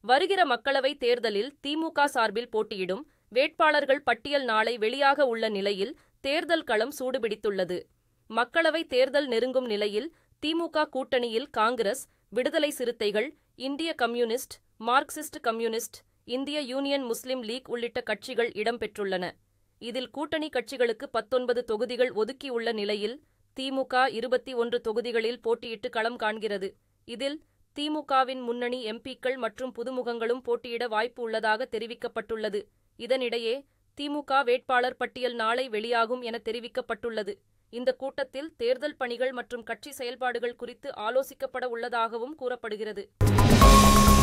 வருகிற மக்களவைத் தேர்தலில் திமுக சார்பில் போட்டியிடும் வேட்பாளர்கள் பட்டியல் நாளை வெளியாக உள்ள நிலையில் தேர்தல் களம் சூடுபிடித்துள்ளது. மக்களவைத் தேர்தல் நெருங்கும் நிலையில் திமுக கூட்டணியில் காங்கிரஸ், விடுதலை சிறுத்தைகள், இந்திய கம்யூனிஸ்ட், மார்க்சிஸ்ட் கம்யூனிஸ்ட், இந்திய யூனியன் முஸ்லிம் லீக் உள்ளிட்ட கட்சிகள் இடம் பெற்றுள்ளன. இதில் கூட்டணி கட்சிகளுக்கு பத்தொன்பது தொகுதிகள் ஒதுக்கியுள்ள நிலையில் திமுக இருபத்தி ஒன்று தொகுதிகளில் போட்டியிட்டு களம் காண்கிறது. இதில் திமுகவின் முன்னணி எம்.பி.க்கள் மற்றும் புதுமுகங்களும் போட்டியிட வாய்ப்பு உள்ளதாக தெரிவிக்கப்பட்டுள்ளது. இதனிடையே திமுக வேட்பாளர் பட்டியல் நாளை வெளியாகும் என தெரிவிக்கப்பட்டுள்ளது. இந்த கூட்டத்தில் தேர்தல் பணிகள் மற்றும் கட்சி செயல்பாடுகள் குறித்து ஆலோசிக்கப்பட உள்ளதாகவும் கூறப்படுகிறது.